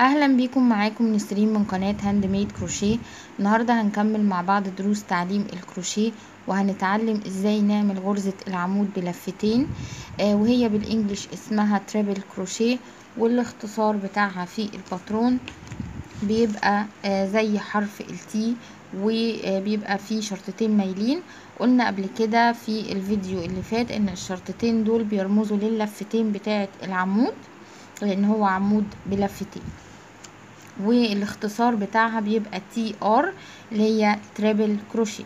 اهلا بيكم معاكم نسرين من قناة هاند ميد كروشيه النهاردة هنكمل مع بعض دروس تعليم الكروشيه وهنتعلم ازاي نعمل غرزة العمود بلفتين آه وهي بالانجلش اسمها تريبل كروشيه والاختصار بتاعها في الباترون بيبقى آه زي حرف التي وبيبقى فيه شرطتين مايلين قلنا قبل كده في الفيديو اللي فات ان الشرطتين دول بيرمزوا للفتين بتاعة العمود لان هو عمود بلفتين والاختصار بتاعها بيبقى تي ار اللي هي تريبل كروشيه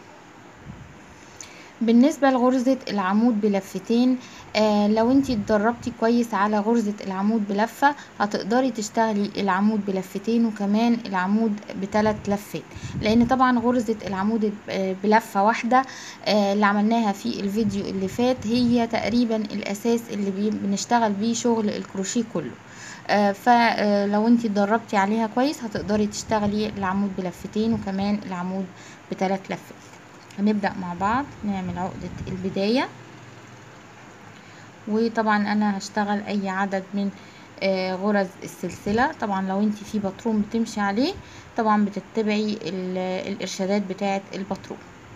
بالنسبة لغرزة العمود بلفتين آه لو انتي اتدربتي كويس على غرزة العمود بلفة هتقدري تشتغلي العمود بلفتين وكمان العمود بثلاث لفات لان طبعا غرزة العمود بلفة واحدة آه اللي عملناها في الفيديو اللي فات هي تقريبا الاساس اللي بنشتغل بيه شغل الكروشيه كله آه فلو انتي اتدربتي عليها كويس هتقدري تشتغلي العمود بلفتين وكمان العمود بثلاث لفات هنبدأ مع بعض نعمل عقدة البداية وطبعا انا هشتغل اي عدد من آه غرز السلسلة طبعا لو انت في باترون بتمشي عليه طبعا بتتبعي الارشادات بتاعة الباترون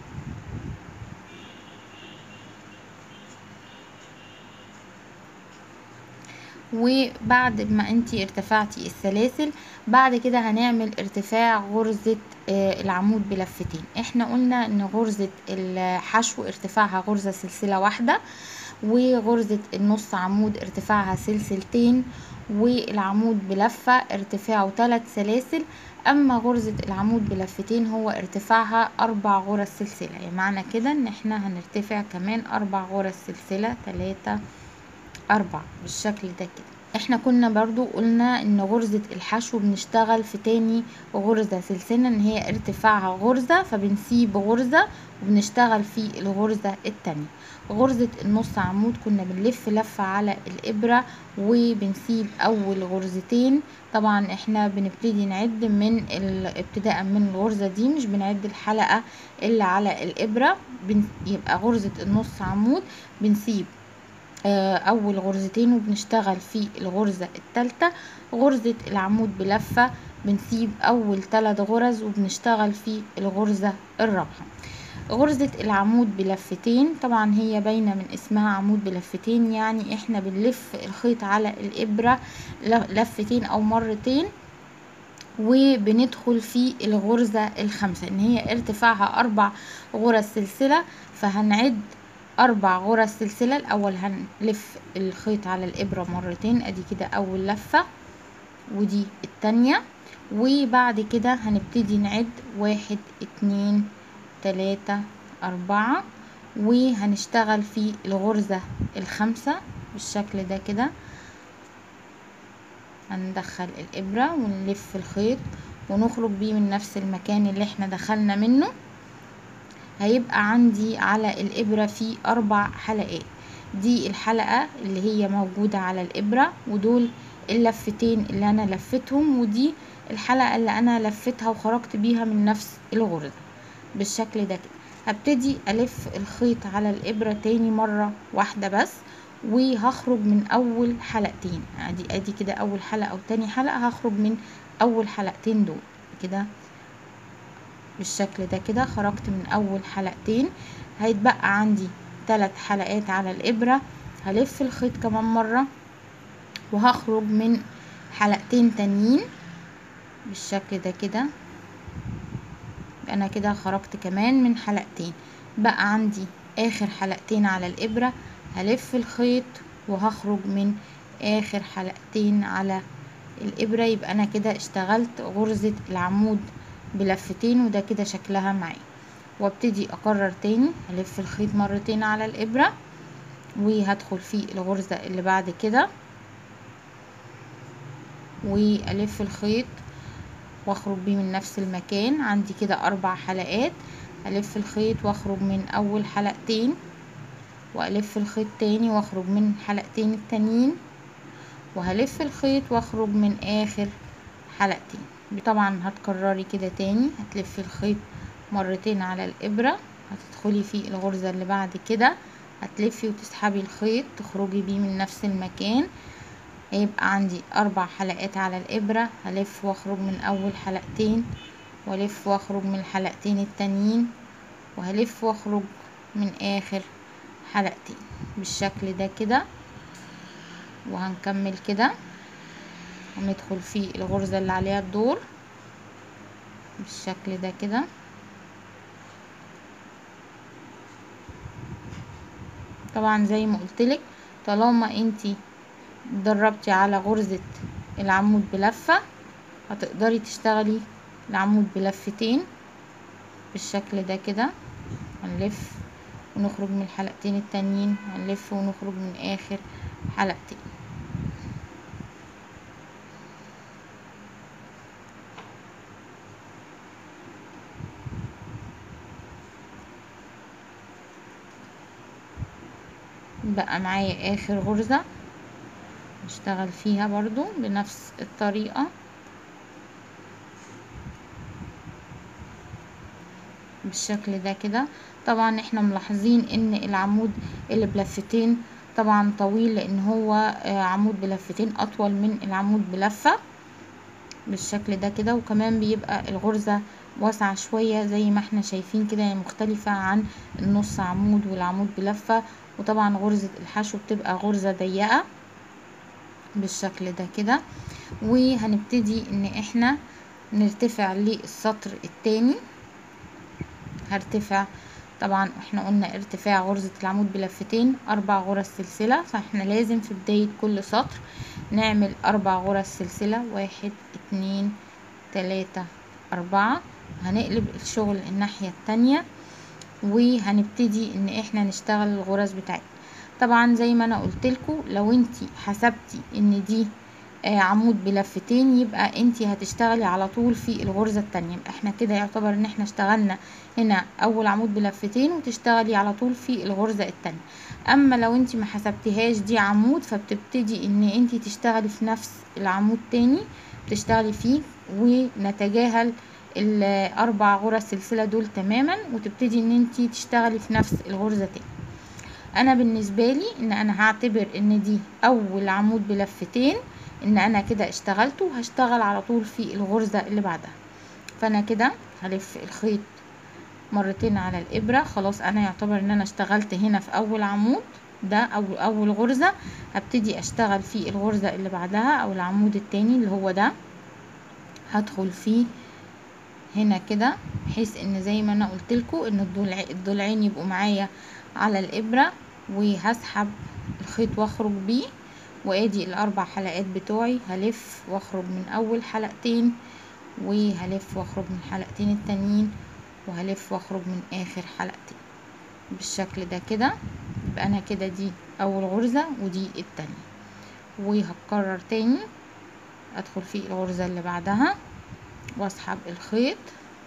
وبعد ما انتي ارتفعتي السلاسل بعد كده هنعمل ارتفاع غرزة آه العمود بلفتين احنا قلنا ان غرزة الحشو ارتفاعها غرزة سلسلة واحدة وغرزة النص عمود ارتفاعها سلسلتين والعمود بلفة ارتفاعه ثلاث سلاسل اما غرزة العمود بلفتين هو ارتفاعها اربع غرز سلسلة يعني معنى كده ان احنا هنرتفع كمان اربع غرز سلسلة ثلاثة أربعة بالشكل ده كده احنا كنا برضو قلنا ان غرزة الحشو بنشتغل في تاني غرزة سلسلة ان هي ارتفاعها غرزة فبنسيب غرزة وبنشتغل في الغرزة التانية غرزة النص عمود كنا بنلف لفة على الابرة وبنسيب اول غرزتين طبعا احنا بنبتدي نعد من ابتداء من الغرزة دي مش بنعد الحلقة اللي على الابرة يبقى غرزة النص عمود بنسيب اول غرزتين وبنشتغل في الغرزة التالتة غرزة العمود بلفة بنسيب اول ثلاث غرز وبنشتغل في الغرزة الرابعة غرزة العمود بلفتين طبعا هي باينة من اسمها عمود بلفتين يعني احنا بنلف الخيط على الابرة لفتين او مرتين وبندخل في الغرزة الخامسة ان هي ارتفاعها اربع غرز سلسلة فهنعد اربع غرز سلسلة الاول هنلف الخيط على الابرة مرتين ادي كده اول لفة ودي التانية وبعد كده هنبتدي نعد واحد اتنين تلاتة اربعة وهنشتغل في الغرزة الخامسة بالشكل ده كده هندخل الابرة ونلف الخيط ونخرج بيه من نفس المكان اللي احنا دخلنا منه هيبقى عندي على الإبرة في أربع حلقات دي الحلقة اللي هي موجودة على الإبرة ودول اللفتين اللي أنا لفتهم ودي الحلقة اللي أنا لفتها وخرجت بيها من نفس الغرزة بالشكل ده كده هبتدي ألف الخيط على الإبرة تاني مرة واحدة بس وهخرج من أول حلقتين ادي ادي كده أول حلقة أو تاني حلقة هخرج من أول حلقتين دول كده بالشكل ده كده خرجت من اول حلقتين هيتبقى عندي ثلاث حلقات على الابرة هلف الخيط كمان مرة وهخرج من حلقتين تانيين بالشكل ده كده انا كده خرجت كمان من حلقتين بقى عندي اخر حلقتين على الابرة هلف الخيط وهخرج من اخر حلقتين على الابرة يبقى انا كده اشتغلت غرزة العمود بلفتين وده كده شكلها معايا وابتدي اكرر تاني هلف الخيط مرتين على الابرة وهدخل في الغرزة اللي بعد كده والف الخيط واخرج بيه من نفس المكان عندي كده اربع حلقات الف الخيط واخرج من اول حلقتين والف الخيط تاني واخرج من حلقتين التانيين وهلف الخيط واخرج من اخر حلقتين طبعا هتكرري كده تاني هتلفي الخيط مرتين على الابرة هتدخلي في الغرزة اللي بعد كده هتلفي وتسحبي الخيط تخرجي بيه من نفس المكان هيبقى عندي اربع حلقات على الابرة هلف واخرج من اول حلقتين والف واخرج من الحلقتين التانيين وهلف واخرج من اخر حلقتين بالشكل ده كده وهنكمل كده وندخل في الغرزة اللي عليها الدور بالشكل ده كده طبعا زي ما قلتلك طالما انتي اتدربتي على غرزة العمود بلفة هتقدري تشتغلي العمود بلفتين بالشكل ده كده هنلف ونخرج من الحلقتين التانيين هنلف ونخرج من اخر حلقتين بقى معايا اخر غرزة نشتغل فيها برضو بنفس الطريقة بالشكل ده كده طبعا احنا ملاحظين ان العمود اللي بلفتين طبعا طويل لان هو عمود بلفتين اطول من العمود بلفة بالشكل ده كده وكمان بيبقى الغرزة واسعة شوية زي ما احنا شايفين كده هي مختلفة عن النص عمود والعمود بلفة وطبعا غرزة الحشو بتبقى غرزة ضيقة بالشكل ده كده وهنبتدي ان احنا نرتفع للسطر التاني هرتفع طبعا احنا قلنا ارتفاع غرزة العمود بلفتين اربع غرز سلسلة فاحنا لازم في بداية كل سطر نعمل اربع غرز سلسلة واحد اتنين تلاتة اربعة هنقلب الشغل الناحية التانية وهنبتدي ان احنا نشتغل الغرز بتاعتنا طبعا زي ما انا قلتلكوا لو انتي حسبتي ان دي آه عمود بلفتين يبقى انتي هتشتغلي على طول في الغرزة التانية يبقى احنا كده يعتبر ان احنا اشتغلنا هنا اول عمود بلفتين وتشتغلي على طول في الغرزة التانية اما لو انتي ما حسبتهاش دي عمود فبتبتدي ان انتي تشتغلي في نفس العمود تاني بتشتغلي فيه ونتجاهل الاربع غرز سلسلة دول تماما وتبتدي ان انتي تشتغلي في نفس الغرزة تاني انا بالنسبة لي ان انا هعتبر ان دي اول عمود بلفتين ان انا كده اشتغلت وهشتغل على طول في الغرزة اللي بعدها فانا كده هلف الخيط مرتين على الابرة خلاص انا يعتبر ان انا اشتغلت هنا في اول عمود ده او اول غرزة هبتدي اشتغل في الغرزة اللي بعدها او العمود التاني اللي هو ده هدخل فيه هنا كده بحيث ان زي ما انا قلتلكوا ان الضلع الضلعين يبقوا معايا على الابرة وهسحب الخيط واخرج بيه وادي الاربع حلقات بتوعي هلف واخرج من اول حلقتين وهلف واخرج من الحلقتين التانيين وهلف واخرج من اخر حلقتين بالشكل ده كده يبقى انا كده دي اول غرزة ودي التانية وهكرر تاني ادخل في الغرزة اللي بعدها واسحب الخيط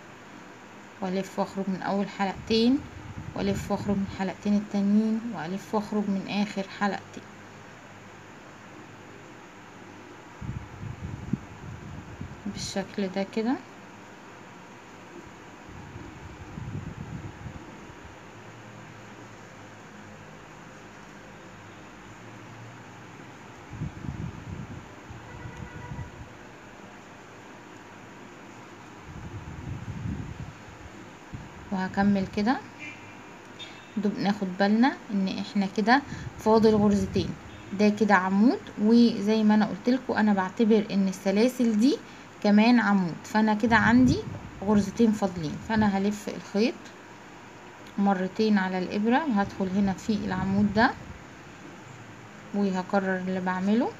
والف واخرج من اول حلقتين والف واخرج من الحلقتين التانيين والف واخرج من اخر حلقتين بالشكل ده كده وهكمل كده ناخد بالنا ان احنا كده فاضل غرزتين ده كده عمود وزي ما انا قلتلكوا انا بعتبر ان السلاسل دي كمان عمود فانا كده عندي غرزتين فاضلين فانا هلف الخيط مرتين على الابرة وهدخل هنا في العمود ده وهكرر اللي بعمله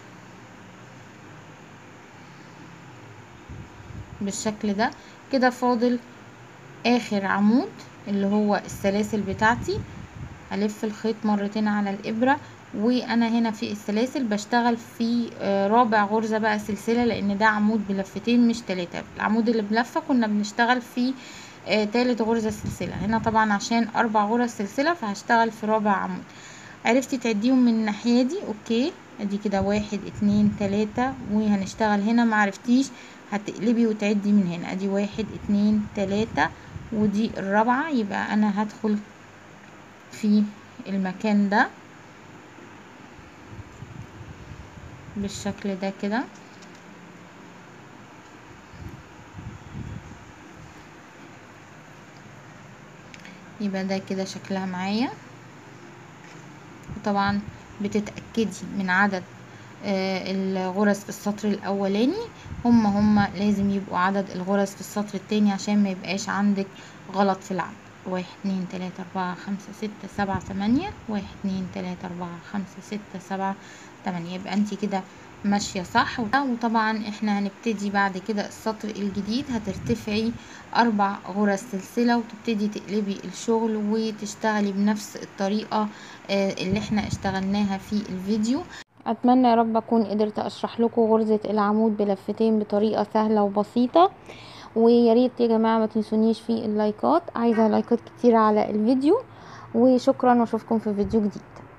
بالشكل ده كده فاضل اخر عمود اللي هو السلاسل بتاعتي هلف الخيط مرتين على الابرة وانا هنا في السلاسل بشتغل في رابع غرزة بقى سلسلة لان ده عمود بلفتين مش تلاتة العمود اللي بلفة كنا بنشتغل في تالت غرزة سلسلة هنا طبعا عشان اربع غرز سلسلة فهشتغل في رابع عمود عرفتي تعديهم من الناحية دي اوكي ادي كده واحد اتنين تلاتة وهنشتغل هنا معرفتيش هتقلبي وتعدي من هنا ادي واحد اتنين تلاتة ودي الرابعة يبقى انا هدخل في المكان ده بالشكل ده كده يبقى ده كده شكلها معايا وطبعا بتتأكدي من عدد آه الغرز في السطر الاولاني هما هما لازم يبقوا عدد الغرز في السطر التاني عشان ما يبقاش عندك غلط في العدد واحد اتنين تلاتة اربعة خمسة ستة سبعة تمانية واحد اتنين تلاتة اربعة خمسة ستة سبعة تمانية يبقى انتي كده ماشية صح وطبعا احنا هنبتدي بعد كده السطر الجديد هترتفعي اربع غرز سلسلة وتبتدي تقلبي الشغل وتشتغلي بنفس الطريقة اللي احنا اشتغلناها في الفيديو اتمنى يا رب اكون قدرت اشرح لكم غرزة العمود بلفتين بطريقة سهلة وبسيطة ويا ريت يا جماعة ما تنسونيش في اللايكات عايزة لايكات كتير على الفيديو وشكرا واشوفكم في فيديو جديد